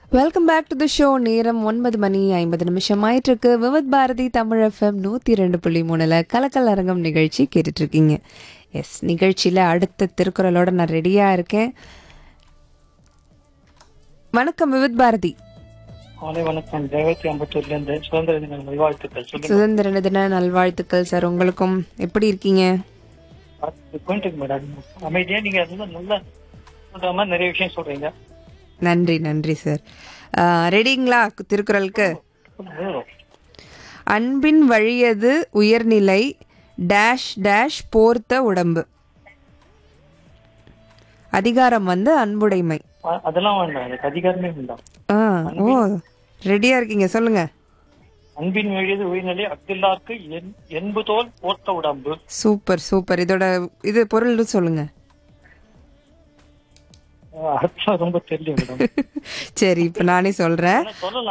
welcome back to the show நேரம் ஒன்பது மணி ஐம்பது நிமிஷம் ஆயிட்டு இருக்கு விவத் பாரதி தமிழ் எஃப்எம் நூற்றி ரெண்டு புள்ளி மூணில் கலக்கல் அரங்கம் நிகழ்ச்சி கேட்டுட்டு இருக்கீங்க எஸ் நிகழ்ச்சியில் அடுத்த திருக்குறளோட நான் ரெடியாக இருக்கேன் வணக்கம் விவித் பாரதி காலை வணக்கம் தேவத்தி அம்பத்தூர்ல இருந்து சுதந்திர தின நல்வாழ்த்துக்கள் சொல்லுங்க சுதந்திர தின நல்வாழ்த்துக்கள் சார் உங்களுக்கும் எப்படி இருக்கீங்க போயிட்டு மேடம் அமைதியா நீங்க வந்து நல்லா சொல்ற மாதிரி நிறைய விஷயம் சொல்றீங்க நன்றி நன்றி சார் ரெடிங்களா திருக்குறளுக்கு அன்பின் வழியது உயர்நிலை டேஷ் டேஷ் போர்த்த உடம்பு அதிகாரம் வந்து அன்புடைமை அ- அதெல்லாம் வேண்டாம் எனக்கு அதிகாரமே வேண்டாம் ஆ ஓ ரெடியா இருக்கீங்க சொல்லுங்க அன்பின் வழியது உயிர்நிலை அக்தில்லார்க்கு என் என்பதோல் போர்த்த உடம்பு சூப்பர் சூப்பர் இதோட இது பொருள் சொல்லுங்க அஹ் அர்த்தம் ரொம்ப தெரியல மேடம் சரி இப்போ நானே சொல்றேன் ஆனா சொல்லலாம்